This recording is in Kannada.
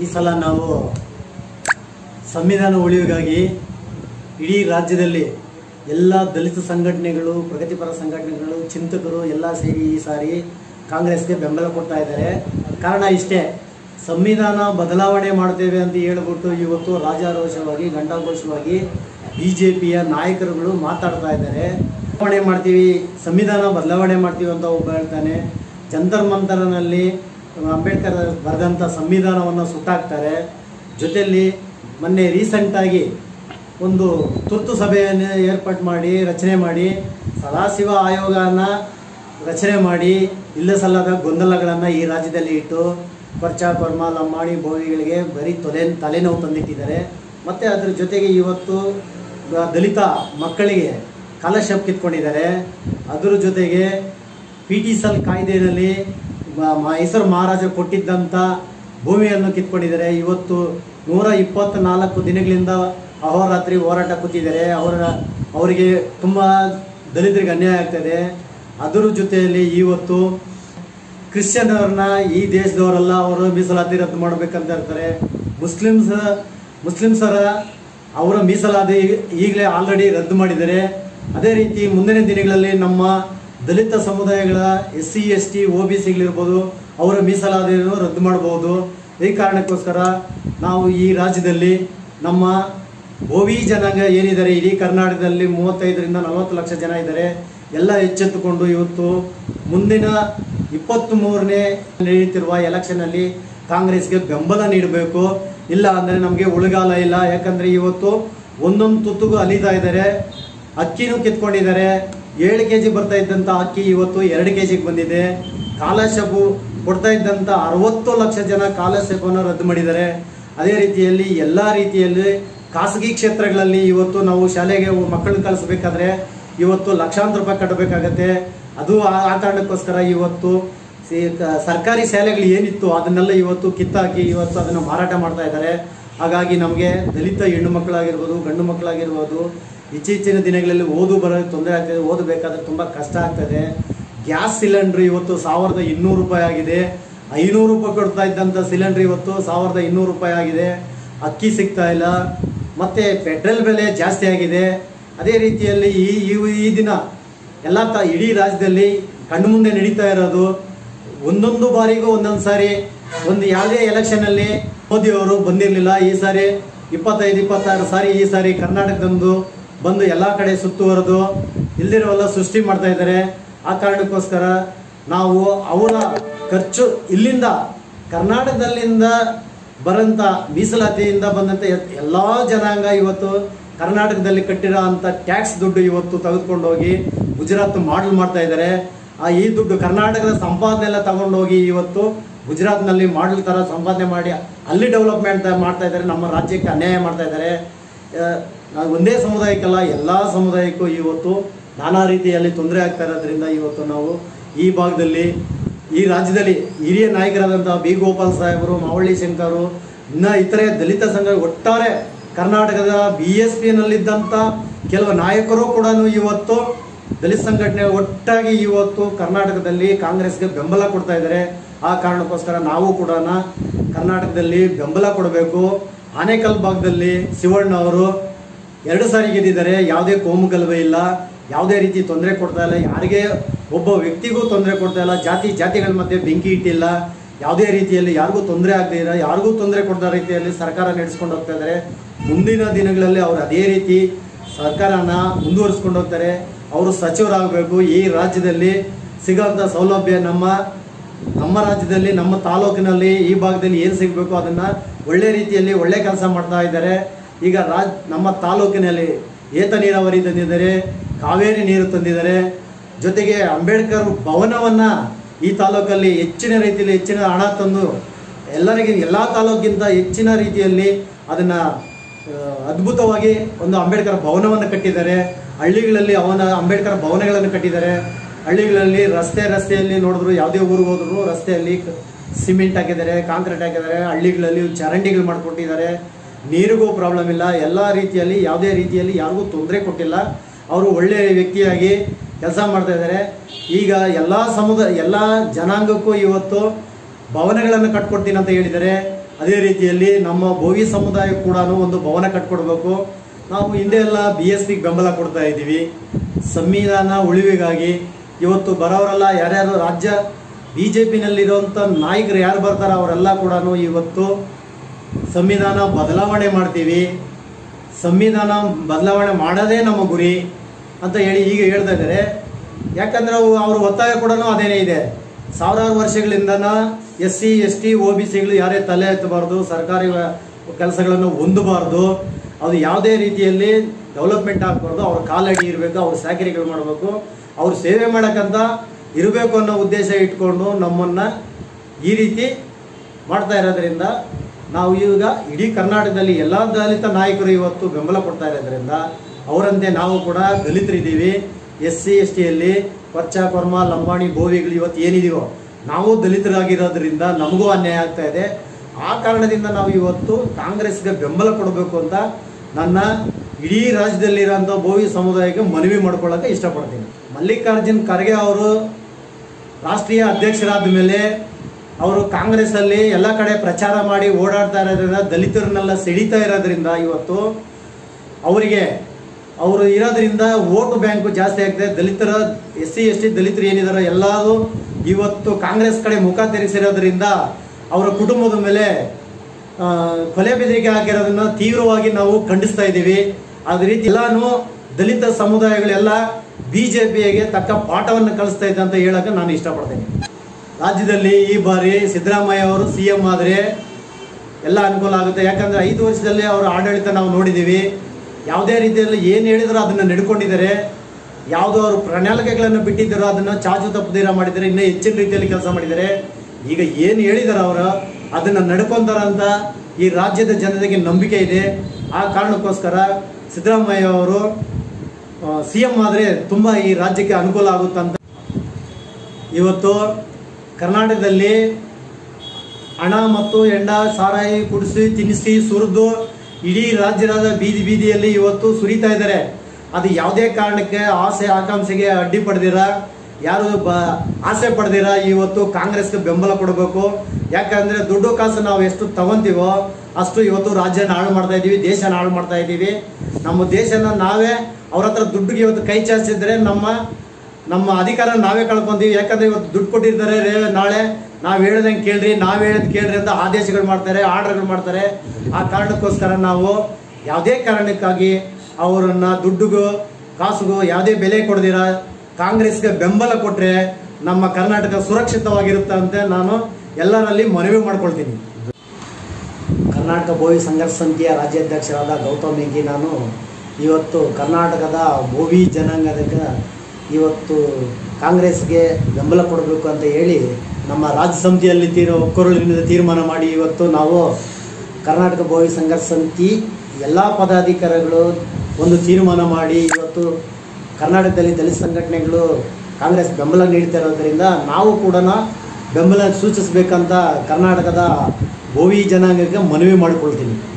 ಈ ಸಲ ನಾವು ಸಂವಿಧಾನ ಉಳಿವಿಗಾಗಿ ಇಡೀ ರಾಜ್ಯದಲ್ಲಿ ಎಲ್ಲ ದಲಿತ ಸಂಘಟನೆಗಳು ಪ್ರಗತಿಪರ ಸಂಘಟನೆಗಳು ಚಿಂತಕರು ಎಲ್ಲ ಸೇರಿ ಈ ಸಾರಿ ಕಾಂಗ್ರೆಸ್ಗೆ ಬೆಂಬಲ ಕೊಡ್ತಾ ಇದ್ದಾರೆ ಕಾರಣ ಇಷ್ಟೇ ಸಂವಿಧಾನ ಬದಲಾವಣೆ ಮಾಡ್ತೇವೆ ಅಂತ ಹೇಳ್ಬಿಟ್ಟು ಇವತ್ತು ರಾಜಾರೋಷವಾಗಿ ಗಂಡಾಘೋಷವಾಗಿ ಬಿ ಜೆ ಪಿಯ ನಾಯಕರುಗಳು ಮಾತಾಡ್ತಾ ಇದ್ದಾರೆ ಬದಲಾವಣೆ ಮಾಡ್ತೀವಿ ಸಂವಿಧಾನ ಬದಲಾವಣೆ ಮಾಡ್ತೀವಿ ಅಂತ ಒಬ್ಬ ಹೇಳ್ತಾನೆ ಜಂತರ್ ಮಂತರನಲ್ಲಿ ಅಂಬೇಡ್ಕರ್ ಬರೆದಂಥ ಸಂವಿಧಾನವನ್ನು ಸುಟ್ಟಾಕ್ತಾರೆ ಜೊತೆಯಲ್ಲಿ ಮೊನ್ನೆ ರೀಸೆಂಟಾಗಿ ಒಂದು ತುರ್ತು ಸಭೆಯನ್ನು ಏರ್ಪಾಟ್ ಮಾಡಿ ರಚನೆ ಮಾಡಿ ಸದಾಶಿವ ಆಯೋಗನ ರಚನೆ ಮಾಡಿ ಇಲ್ಲ ಸಲ್ಲದ ಗೊಂದಲಗಳನ್ನು ಈ ರಾಜ್ಯದಲ್ಲಿ ಇಟ್ಟು ಕೊರ್ಚ ಕೊರ್ಮ ಲಂಬಾಣಿ ಬೋವಿಗಳಿಗೆ ಬರೀ ತೊಲೆ ತಲೆನೋವು ತಂದಿಟ್ಟಿದ್ದಾರೆ ಮತ್ತು ಅದ್ರ ಜೊತೆಗೆ ಇವತ್ತು ದ- ದಲಿತ ಮಕ್ಕಳಿಗೆ ಕಾಲಶಪ್ ಕಿತ್ಕೊಂಡಿದ್ದಾರೆ ಅದ್ರ ಜೊತೆಗೆ ಪಿ ಟಿ ಸಲ್ ಕಾಯ್ದೆಯಲ್ಲಿ ಮ- ಮೈಸೂರು ಮಹಾರಾಜ ಕೊಟ್ಟಿದ್ದಂಥ ಭೂಮಿಯನ್ನು ಕಿತ್ಕೊಂಡಿದ್ದಾರೆ ಇವತ್ತು ನೂರ ಇಪ್ಪತ್ತ್ನಾಲ್ಕು ದಿನಗಳಿಂದ ಅಹೋರಾತ್ರಿ ಹೋರಾಟ ಕೂತಿದ್ದಾರೆ ಅವರ ಅವರಿಗೆ ತುಂಬ ದಲಿತರಿಗೆ ಅನ್ಯಾಯ ಆಗ್ತದೆ ಅದರ ಜೊತೆಯಲ್ಲಿ ಇವತ್ತು ಕ್ರಿಶ್ಚಿಯನ್ನರನ್ನ ಈ ದೇಶದವರೆಲ್ಲ ಅವರು ಮೀಸಲಾತಿ ರದ್ದು ಮಾಡಬೇಕಂತ ಇರ್ತಾರೆ ಮುಸ್ಲಿಮ್ಸ್ ಮುಸ್ಲಿಮ್ಸರ ಅವರ ಮೀಸಲಾತಿ ಈಗಲೇ ಆಲ್ರೆಡಿ ರದ್ದು ಮಾಡಿದ್ದಾರೆ ಅದೇ ರೀತಿ ಮುಂದಿನ ದಿನಗಳಲ್ಲಿ ನಮ್ಮ ದಲಿತ ಸಮುದಾಯಗಳ S C S T O B ಸಿಗಳಿರ್ಬೋದು ಅವರ ಮೀಸಲಾತಿಯನ್ನು ರದ್ದು ಮಾಡಬಹುದು ಈ ಕಾರಣಕ್ಕೋಸ್ಕರ ನಾವು ಈ ರಾಜ್ಯದಲ್ಲಿ ನಮ್ಮ ಓವಿ ಜನಾಂಗ ಏನಿದ್ದಾರೆ ಇಡೀ ಕರ್ನಾಟಕದಲ್ಲಿ ಮೂವತ್ತೈದರಿಂದ ನಲವತ್ತು ಲಕ್ಷ ಜನ ಇದ್ದಾರೆ ಎಲ್ಲ ಎಚ್ಚೆತ್ತುಕೊಂಡು ಇವತ್ತು ಮುಂದಿನ ಇಪ್ಪತ್ತ್ ಮೂರನೇ ನಡೆಯುತ್ತಿರುವ ಎಲೆಕ್ಷನಲ್ಲಿ ಕಾಂಗ್ರೆಸ್ಗೆ ಬೆಂಬಲ ನೀಡಬೇಕು ಇಲ್ಲ ಅಂದರೆ ನಮಗೆ ಉಳಿಗಾಲ ಇಲ್ಲ ಯಾಕಂದರೆ ಇವತ್ತು ಒಂದೊಂದು ತುತ್ತುಗೂ ಅಲಿತಾ ಇದ್ದಾರೆ ಅಕ್ಕಿನೂ ಕಿತ್ಕೊಂಡಿದ್ದಾರೆ ಏಳು ಕೆ ಜಿ ಬರ್ತಾ ಇದ್ದಂಥ ಅಕ್ಕಿ ಇವತ್ತು ಎರಡು ಕೆ ಜಿಗೆ ಬಂದಿದೆ ಕಾಲಶಪು ಕೊಡ್ತಾ ಇದ್ದಂಥ ಅರವತ್ತು ಲಕ್ಷ ಜನ ಕಾಲಶಪವನ್ನು ರದ್ದು ಮಾಡಿದ್ದಾರೆ ಅದೇ ರೀತಿಯಲ್ಲಿ ಎಲ್ಲ ರೀತಿಯಲ್ಲಿ ಖಾಸಗಿ ಕ್ಷೇತ್ರಗಳಲ್ಲಿ ಇವತ್ತು ನಾವು ಶಾಲೆಗೆ ಮಕ್ಕಳನ್ನ ಕಳಿಸ್ಬೇಕಾದ್ರೆ ಇವತ್ತು ಲಕ್ಷಾಂತರ ರೂಪಾಯಿ ಕಟ್ಟಬೇಕಾಗತ್ತೆ ಅದು ಆ ಆ ಕಾರಣಕ್ಕೋಸ್ಕರ ಇವತ್ತು ಸಿ- ಕ- ಸರ್ಕಾರಿ ಶಾಲೆಗಳು ಏನಿತ್ತು ಅದನ್ನೆಲ್ಲ ಇವತ್ತು ಕಿತ್ತಾಕಿ ಇವತ್ತು ಅದನ್ನು ಮಾರಾಟ ಮಾಡ್ತಾ ಇದ್ದಾರೆ ಹಾಗಾಗಿ ನಮಗೆ ದಲಿತ ಹೆಣ್ಣು ಮಕ್ಕಳಾಗಿರ್ಬೋದು ಗಂಡು ಮಕ್ಕಳಾಗಿರ್ಬೋದು ಇತ್ತೀಚಿನ ದಿನಗಳಲ್ಲಿ ಓದು ಬರೋದು ತೊಂದರೆ ಆಗ್ತದೆ ಓದಬೇಕಾದ್ರೆ ತುಂಬ ಕಷ್ಟ ಆಗ್ತದೆ ಗ್ಯಾಸ್ ಸಿಲಿಂಡ್ರ್ ಇವತ್ತು ಸಾವಿರದ ಇನ್ನೂರು ರೂಪಾಯಿ ಆಗಿದೆ ಐನೂರು ರೂಪಾಯಿ ಕೊಡ್ತಾ ಇದ್ದಂಥ ಸಿಲಿಂಡ್ರ್ ಇವತ್ತು ಸಾವಿರದ ಇನ್ನೂರು ರೂಪಾಯಿ ಆಗಿದೆ ಅಕ್ಕಿ ಸಿಗ್ತಾ ಇಲ್ಲ ಮತ್ತು ಪೆಟ್ರೋಲ್ ಬೆಲೆ ಜಾಸ್ತಿ ಆಗಿದೆ ಅದೇ ರೀತಿಯಲ್ಲಿ ಈ ಈ- ಈ ದಿನ ಎಲ್ಲ ತ ಇಡೀ ರಾಜ್ಯದಲ್ಲಿ ಕಣ್ಣು ಮುಂದೆ ನಡೀತಾ ಇರೋದು ಒಂದೊಂದು ಬಾರಿಗೂ ಒಂದೊಂದು ಸಾರಿ ಒಂದು ಯಾವುದೇ ಎಲೆಕ್ಷನಲ್ಲಿ ಮೋದಿ ಅವರು ಬಂದಿರಲಿಲ್ಲ ಈ ಸಾರಿ ಇಪ್ಪತ್ತೈದು ಇಪ್ಪತ್ತಾರು ಸಾರಿ ಈ ಸಾರಿ ಕರ್ನಾಟಕದಂದು ಬಂದು ಎಲ್ಲ ಕಡೆ ಸುತ್ತುವರೆದು ಇಲ್ದಿರೋವೆಲ್ಲ ಸೃಷ್ಟಿ ಮಾಡ್ತಾ ಇದ್ದಾರೆ ಆ ಕಾರಣಕ್ಕೋಸ್ಕರ ನಾವು ಅವರ ಖರ್ಚು ಇಲ್ಲಿಂದ ಕರ್ನಾಟಕದಲ್ಲಿಂದ ಬರಂತ ಮೀಸಲಾತಿಯಿಂದ ಬಂದಂಥ ಎಲ್ಲ ಜನಾಂಗ ಇವತ್ತು ಕರ್ನಾಟಕದಲ್ಲಿ ಕಟ್ಟಿರೋ ಅಂಥ ಟ್ಯಾಕ್ಸ್ ದುಡ್ಡು ಇವತ್ತು ತೆಗೆದುಕೊಂಡು ಹೋಗಿ ಗುಜರಾತ್ ಮಾಡಲ್ ಮಾಡ್ತಾ ಇದ್ದಾರೆ ಆ ಈ ದುಡ್ಡು ಕರ್ನಾಟಕದ ಸಂಪಾದನೆ ಎಲ್ಲ ತಗೊಂಡೋಗಿ ಇವತ್ತು ಗುಜರಾತ್ನಲ್ಲಿ ಮಾಡಲ್ ಥರ ಸಂಪಾದನೆ ಮಾಡಿ ಅಲ್ಲಿ ಡೆವಲಪ್ಮೆಂಟ್ ಮಾಡ್ತಾ ಇದ್ದಾರೆ ನಮ್ಮ ರಾಜ್ಯಕ್ಕೆ ಅನ್ಯಾಯ ಮಾಡ್ತಾ ಇದ್ದಾರೆ ಆ, ನಾವು ಒಂದೇ ಸಮುದಾಯಕ್ಕಲ್ಲ ಎಲ್ಲ ಸಮುದಾಯಕ್ಕೂ ಇವತ್ತು ನಾನಾ ರೀತಿಯಲ್ಲಿ ತೊಂದರೆ ಆಗ್ತಾ ಇರೋದ್ರಿಂದ ಇವತ್ತು ನಾವು ಈ ಭಾಗದಲ್ಲಿ ಈ ರಾಜ್ಯದಲ್ಲಿ ಹಿರಿಯ ನಾಯಕರಾದಂಥ ಬಿ ಗೋಪಾಲ್ ಸಾಹೇಬರು ಮಾವಳ್ಳಿ ಶಂಕರು ಇನ್ನ ಇತರೆ ದಲಿತ ಸಂಘ ಒಟ್ಟಾರೆ ಕರ್ನಾಟಕದ ಬಿ ಎಸ್ ಪಿನಲ್ಲಿದ್ದಂಥ ಕೆಲವು ನಾಯಕರು ಕೂಡ ಇವತ್ತು ದಲಿತ ಸಂಘಟನೆ ಒಟ್ಟಾಗಿ ಇವತ್ತು ಕರ್ನಾಟಕದಲ್ಲಿ ಕಾಂಗ್ರೆಸ್ಗೆ ಬೆಂಬಲ ಕೊಡ್ತಾ ಇದ್ದಾರೆ ಆ ಕಾರಣಕ್ಕೋಸ್ಕರ ನಾವು ಕೂಡ ಕರ್ನಾಟಕದಲ್ಲಿ ಬೆಂಬಲ ಕೊಡಬೇಕು ಆನೇಕಲ್ ಭಾಗದಲ್ಲಿ ಶಿವಣ್ಣ ಅವರು ಎರಡು ಸಾರಿ ಗೆದ್ದಿದ್ದಾರೆ ಯಾವುದೇ ಕೋಮು ಗಲಭೆ ಇಲ್ಲ ಯಾವುದೇ ರೀತಿ ತೊಂದರೆ ಕೊಡ್ತಾ ಇಲ್ಲ ಯಾರಿಗೆ ಒಬ್ಬ ವ್ಯಕ್ತಿಗೂ ತೊಂದರೆ ಕೊಡ್ತಾ ಇಲ್ಲ ಜಾತಿ ಜಾತಿಗಳ ಮಧ್ಯೆ ಬೆಂಕಿ ಇಟ್ಟಿಲ್ಲ ಯಾವುದೇ ರೀತಿಯಲ್ಲಿ ಯಾರಿಗೂ ತೊಂದರೆ ಆಗದೇ ಇಲ್ಲ ಯಾರಿಗೂ ತೊಂದರೆ ಕೊಡದ ರೀತಿಯಲ್ಲಿ ಸರ್ಕಾರ ನಡೆಸ್ಕೊಂಡು ಹೋಗ್ತಾ ಇದ್ದಾರೆ ಮುಂದಿನ ದಿನಗಳಲ್ಲಿ ಅವರು ಅದೇ ರೀತಿ ಸರ್ಕಾರನ ಮುಂದುವರಿಸ್ಕೊಂಡು ಹೋಗ್ತಾರೆ ಅವರು ಸಚಿವರಾಗಬೇಕು ಈ ರಾಜ್ಯದಲ್ಲಿ ಸಿಗೋಂಥ ಸೌಲಭ್ಯ ನಮ್ಮ ನಮ್ಮ ರಾಜ್ಯದಲ್ಲಿ ನಮ್ಮ ತಾಲೂಕಿನಲ್ಲಿ ಈ ಭಾಗದಲ್ಲಿ ಏನು ಸಿಗಬೇಕು ಅದನ್ನ ಒಳ್ಳೆ ರೀತಿಯಲ್ಲಿ ಒಳ್ಳೆ ಕೆಲಸ ಮಾಡ್ತಾ ಇದ್ದಾರೆ ಈಗ ರಾಜ್ ನಮ್ಮ ತಾಲೂಕಿನಲ್ಲಿ ಏತ ನೀರಾವರಿ ತಂದಿದ್ದಾರೆ ಕಾವೇರಿ ನೀರು ತಂದಿದ್ದಾರೆ ಜೊತೆಗೆ ಅಂಬೇಡ್ಕರ್ ಭವನವನ್ನ ಈ ತಾಲೂಕಲ್ಲಿ ಹೆಚ್ಚಿನ ರೀತಿಯಲ್ಲಿ ಹೆಚ್ಚಿನ ಹಣ ತಂದು ಎಲ್ಲರಿಗೆ ಎಲ್ಲ ತಾಲೂಕಿಂತ ಹೆಚ್ಚಿನ ರೀತಿಯಲ್ಲಿ ಅದನ್ನ ಆ, ಅದ್ಭುತವಾಗಿ ಒಂದು ಅಂಬೇಡ್ಕರ್ ಭವನವನ್ನು ಕಟ್ಟಿದ್ದಾರೆ ಹಳ್ಳಿಗಳಲ್ಲಿ ಅವನ ಅಂಬೇಡ್ಕರ್ ಭವನಗಳನ್ನು ಕಟ್ಟಿದ್ದಾರೆ ಹಳ್ಳಿಗಳಲ್ಲಿ ರಸ್ತೆ ರಸ್ತೆಯಲ್ಲಿ ನೋಡಿದ್ರು ಯಾವುದೇ ಊರಿಗೆ ಹೋದ್ರು ರಸ್ತೆಯಲ್ಲಿ ಕ- ಸಿಮೆಂಟ್ ಹಾಕಿದ್ದಾರೆ ಕಾಂಕ್ರೀಟ್ ಹಾಕಿದ್ದಾರೆ ಹಳ್ಳಿಗಳಲ್ಲಿ ಚರಂಡಿಗಳು ಮಾಡಿಕೊಟ್ಟಿದ್ದಾರೆ ನೀರಿಗೂ ಪ್ರಾಬ್ಲಮ್ ಇಲ್ಲ ಎಲ್ಲ ರೀತಿಯಲ್ಲಿ ಯಾವುದೇ ರೀತಿಯಲ್ಲಿ ಯಾರಿಗೂ ತೊಂದರೆ ಕೊಟ್ಟಿಲ್ಲ ಅವರು ಒಳ್ಳೆಯ ವ್ಯಕ್ತಿಯಾಗಿ ಕೆಲಸ ಮಾಡ್ತಾ ಇದ್ದಾರೆ ಈಗ ಎಲ್ಲ ಸಮುದಾಯ ಎಲ್ಲ ಜನಾಂಗಕ್ಕೂ ಇವತ್ತು ಭವನಗಳನ್ನು ಕಟ್ಕೊಡ್ತೀನಿ ಅಂತ ಹೇಳಿದ್ದಾರೆ ಅದೇ ರೀತಿಯಲ್ಲಿ ನಮ್ಮ ಬೋವಿ ಸಮುದಾಯಕ್ಕೆ ಕೂಡ ಒಂದು ಭವನ ಕಟ್ಕೊಡ್ಬೇಕು ನಾವು ಹಿಂದೆ ಎಲ್ಲ ಬಿ ಎಸ್ ಪಿಗೆ ಬೆಂಬಲ ಕೊಡ್ತಾ ಇದ್ದೀವಿ ಸಂವಿಧಾನ ಉಳಿವಿಗಾಗಿ ಇವತ್ತು ಬರೋರೆಲ್ಲ ಯಾರ್ಯಾರು ರಾಜ್ಯ ಬಿ ಜೆ ಪಿನಲ್ಲಿರುವಂಥ ನಾಯಕರು ಯಾರು ಬರ್ತಾರೋ ಅವರೆಲ್ಲ ಕೂಡ ಇವತ್ತು ಸಂವಿಧಾನ ಬದಲಾವಣೆ ಮಾಡ್ತೀವಿ ಸಂವಿಧಾನ ಬದಲಾವಣೆ ಮಾಡೋದೇ ನಮ್ಮ ಗುರಿ ಅಂತ ಹೇಳಿ ಈಗ ಹೇಳ್ತಾ ಇದ್ದಾರೆ ಯಾಕಂದ್ರೆ ಅವು ಅವ್ರ ಒತ್ತಾಯ ಕೂಡ ಅದೇನೇ ಇದೆ ಸಾವಿರಾರು ವರ್ಷಗಳಿಂದನ S C S T O B ಸಿಗಳು ಯಾರೇ ತಲೆ ಎತ್ತಬಾರ್ದು ಸರ್ಕಾರಿ ವ- ಕೆಲಸಗಳನ್ನು ಹೊಂದಬಾರ್ದು ಅದು ಯಾವುದೇ ರೀತಿಯಲ್ಲಿ ಡೆವಲಪ್ಮೆಂಟ್ ಆಗಬಾರ್ದು ಅವ್ರ ಕಾಲಡಿ ಇರಬೇಕು ಅವ್ರ ಸಾಕಿರಿಗಳು ಮಾಡಬೇಕು ಅವ್ರು ಸೇವೆ ಮಾಡೋಕ್ಕಂತ ಇರಬೇಕು ಅನ್ನೋ ಉದ್ದೇಶ ಇಟ್ಕೊಂಡು ನಮ್ಮನ್ನ ಈ ರೀತಿ ಮಾಡ್ತಾ ಇರೋದ್ರಿಂದ ನಾವು ಈಗ ಇಡೀ ಕರ್ನಾಟಕದಲ್ಲಿ ಎಲ್ಲ ದಲಿತ ನಾಯಕರು ಇವತ್ತು ಬೆಂಬಲ ಕೊಡ್ತಾ ಇರೋದ್ರಿಂದ ಅವರಂತೆ ನಾವು ಕೂಡ ದಲಿತರಿದ್ದೀವಿ ಎಸ್ ಸಿ ಎಸ್ ಟಿಯಲ್ಲಿ ಕೊಚ್ಚ ಕೊರ್ಮ ಲಂಬಾಣಿ ಬೋವಿಗಳು ಇವತ್ತು ಏನಿದೀವೋ ನಾವು ದಲಿತರಾಗಿರೋದ್ರಿಂದ ನಮಗೂ ಅನ್ಯಾಯ ಆಗ್ತಾ ಇದೆ ಆ ಕಾರಣದಿಂದ ನಾವು ಇವತ್ತು ಕಾಂಗ್ರೆಸ್ಗೆ ಬೆಂಬಲ ಕೊಡಬೇಕು ಅಂತ ನನ್ನ ಇಡೀ ರಾಜ್ಯದಲ್ಲಿರೋಂಥ ಬೋವಿ ಸಮುದಾಯಕ್ಕೆ ಮನವಿ ಮಾಡ್ಕೊಳ್ಳೋಕೆ ಇಷ್ಟಪಡ್ತೀನಿ ಮಲ್ಲಿಕಾರ್ಜುನ್ ಖರ್ಗೆ ಅವರು ರಾಷ್ಟ್ರೀಯ ಅಧ್ಯಕ್ಷರಾದ ಮೇಲೆ ಅವರು ಕಾಂಗ್ರೆಸ್ ಅಲ್ಲಿ ಎಲ್ಲ ಕಡೆ ಪ್ರಚಾರ ಮಾಡಿ ಓಡಾಡ್ತಾ ಇರೋದ್ರಿಂದ ದಲಿತರನ್ನೆಲ್ಲ ಸೆಳೀತಾ ಇರೋದ್ರಿಂದ ಇವತ್ತು ಅವರಿಗೆ ಅವರು ಇರೋದ್ರಿಂದ ವೋಟ್ ಬ್ಯಾಂಕು ಜಾಸ್ತಿ ಆಗ್ತದೆ ದಲಿತರ ಎಸ್ ಸಿ ಎಸ್ ಟಿ ದಲಿತರು ಏನಿದಾರೋ ಎಲ್ಲರೂ ಇವತ್ತು ಕಾಂಗ್ರೆಸ್ ಕಡೆ ಮುಖ ತಿರುಗಿಸಿರೋದ್ರಿಂದ ಅವರ ಕುಟುಂಬದ ಮೇಲೆ ಆ, ಕೊಲೆ ಬೆದರಿಕೆ ಹಾಕಿರೋದನ್ನ ತೀವ್ರವಾಗಿ ನಾವು ಖಂಡಿಸ್ತಾ ಇದ್ದೀವಿ ಅದೇ ರೀತಿ ಎಲ್ಲಾನು ದಲಿತ ಸಮುದಾಯಗಳೆಲ್ಲ ಬಿಜೆಪಿಗೆ ತಕ್ಕ ಪಾಠವನ್ನು ಕಲಿಸ್ತಾ ಇದೆ ಅಂತ ಹೇಳಕ್ಕೆ ನಾನು ಇಷ್ಟಪಡ್ತೇನೆ ರಾಜ್ಯದಲ್ಲಿ ಈ ಬಾರಿ ಸಿದ್ದರಾಮಯ್ಯ ಅವರು ಸಿ ಎಂ ಆದರೆ ಎಲ್ಲ ಅನುಕೂಲ ಆಗುತ್ತೆ ಯಾಕಂದ್ರೆ ಐದು ವರ್ಷದಲ್ಲಿ ಅವರ ಆಡಳಿತ ನಾವು ನೋಡಿದ್ದೀವಿ ಯಾವುದೇ ರೀತಿಯಲ್ಲಿ ಏನು ಹೇಳಿದ್ರು ಅದನ್ನ ನಡ್ಕೊಂಡಿದ್ದಾರೆ ಯಾವುದೋ ಅವರು ಪ್ರಣಾಳಿಕೆಗಳನ್ನು ಬಿಟ್ಟಿದ್ದಾರೋ ಅದನ್ನ ಚಾಚು ತಪ್ಪದಿರ ಮಾಡಿದ್ದಾರೆ ಇನ್ನೂ ಹೆಚ್ಚಿನ ರೀತಿಯಲ್ಲಿ ಕೆಲಸ ಮಾಡಿದ್ದಾರೆ ಈಗ ಏನು ಹೇಳಿದಾರೆ ಅವರು ಅದನ್ನ ನಡ್ಕೊಂತಾರ ಅಂತ ಈ ರಾಜ್ಯದ ಜನತೆಗೆ ನಂಬಿಕೆ ಇದೆ ಆ ಕಾರಣಕ್ಕೋಸ್ಕರ ಸಿದ್ದರಾಮಯ್ಯ ಅವರು ಸಿ ಎಂ ಆದರೆ ತುಂಬ ಈ ರಾಜ್ಯಕ್ಕೆ ಅನುಕೂಲ ಆಗುತ್ತಂತ ಇವತ್ತು ಕರ್ನಾಟಕದಲ್ಲಿ ಹಣ ಮತ್ತು ಎಂಡ ಸಾರಾಯಿ ಕುಡಿಸಿ ತಿನ್ನಿಸಿ ಸುರಿದು ಇಡೀ ರಾಜ್ಯದ ಬೀದಿ ಬೀದಿಯಲ್ಲಿ ಇವತ್ತು ಸುರಿತಾ ಇದ್ದಾರೆ ಅದು ಯಾವುದೇ ಕಾರಣಕ್ಕೆ ಆಸೆ ಆಕಾಂಕ್ಷೆಗೆ ಅಡ್ಡಿ ಪಡೆದಿರ ಯಾರು ಬ ಆಸೆ ಪಡೆದಿರ ಇವತ್ತು ಕಾಂಗ್ರೆಸ್ಗೆ ಬೆಂಬಲ ಕೊಡಬೇಕು ಯಾಕಂದ್ರೆ ದುಡ್ಡು ಕಾಸು ನಾವು ಎಷ್ಟು ತಗೊಂತೀವೋ ಅಷ್ಟು ಇವತ್ತು ರಾಜ್ಯನ ಹಾಳು ಮಾಡ್ತಾ ಇದ್ದೀವಿ ದೇಶನ ಹಾಳು ಮಾಡ್ತಾ ಇದ್ದೀವಿ ನಮ್ಮ ದೇಶನ ನಾವೇ ಅವ್ರ ಹತ್ರ ದುಡ್ಡಿಗೆ ಇವತ್ತು ಕೈ ಚಾಚಿದ್ರೆ ನಮ್ಮ ನಮ್ಮ ಅಧಿಕಾರ ನಾವೇ ಕಳ್ಕೊಂತೀವಿ ಯಾಕಂದ್ರೆ ಇವತ್ತು ದುಡ್ಡು ಕೊಟ್ಟಿರ್ತಾರೆ ರೇ- ನಾಳೆ ನಾವ್ ಹೇಳ್ದಂಗೆ ಕೇಳ್ರಿ ನಾವ್ ಹೇಳದ್ ಕೇಳ್ರಿ ಅಂತ ಆದೇಶಗಳು ಮಾಡ್ತಾರೆ ಆರ್ಡರ್ಗಳು ಮಾಡ್ತಾರೆ ಆ ಕಾರಣಕ್ಕೋಸ್ಕರ ನಾವು ಯಾವುದೇ ಕಾರಣಕ್ಕಾಗಿ ಅವರನ್ನ ದುಡ್ಡುಗೂ ಕಾಸುಗೂ ಯಾವುದೇ ಬೆಲೆ ಕೊಡದಿರ ಕಾಂಗ್ರೆಸ್ಗೆ ಬೆಂಬಲ ಕೊಟ್ರೆ ನಮ್ಮ ಕರ್ನಾಟಕ ಸುರಕ್ಷಿತವಾಗಿರುತ್ತೆ ಅಂತ ನಾನು ಎಲ್ಲರಲ್ಲಿ ಮನವಿ ಮಾಡ್ಕೊಳ್ತೀನಿ ಕರ್ನಾಟಕ ಬೋವಿ ಸಂಘರ್ಷ ಸಮಿತಿಯ ರಾಜ್ಯಾಧ್ಯಕ್ಷರಾದ ಗೌತಮ್ ಮೇಘಿ ನಾನು ಇವತ್ತು ಕರ್ನಾಟಕದ ಬೋವಿ ಜನಾಂಗದ ಇವತ್ತು ಕಾಂಗ್ರೆಸ್ಗೆ ಬೆಂಬಲ ಕೊಡಬೇಕು ಅಂತ ಹೇಳಿ ನಮ್ಮ ರಾಜ್ಯ ಸಮಿತಿಯಲ್ಲಿ ತೀರ ಒಕ್ಕೊರಳಿನಿಂದ ತೀರ್ಮಾನ ಮಾಡಿ ಇವತ್ತು ನಾವು ಕರ್ನಾಟಕ ಬೋವಿ ಸಂಘರ್ಷ ಸಮಿತಿ ಎಲ್ಲ ಪದಾಧಿಕಾರಿಗಳು ಒಂದು ತೀರ್ಮಾನ ಮಾಡಿ ಇವತ್ತು ಕರ್ನಾಟಕದಲ್ಲಿ ದಲಿತ ಸಂಘಟನೆಗಳು ಕಾಂಗ್ರೆಸ್ ಬೆಂಬಲ ನೀಡ್ತಾ ಇರೋದ್ರಿಂದ ನಾವು ಕೂಡ ಬೆಂಬಲ ಸೂಚಿಸಬೇಕಂತ ಕರ್ನಾಟಕದ ಬೋವಿ ಜನಾಂಗಕ್ಕೆ ಮನವಿ ಮಾಡಿಕೊಳ್ತೀನಿ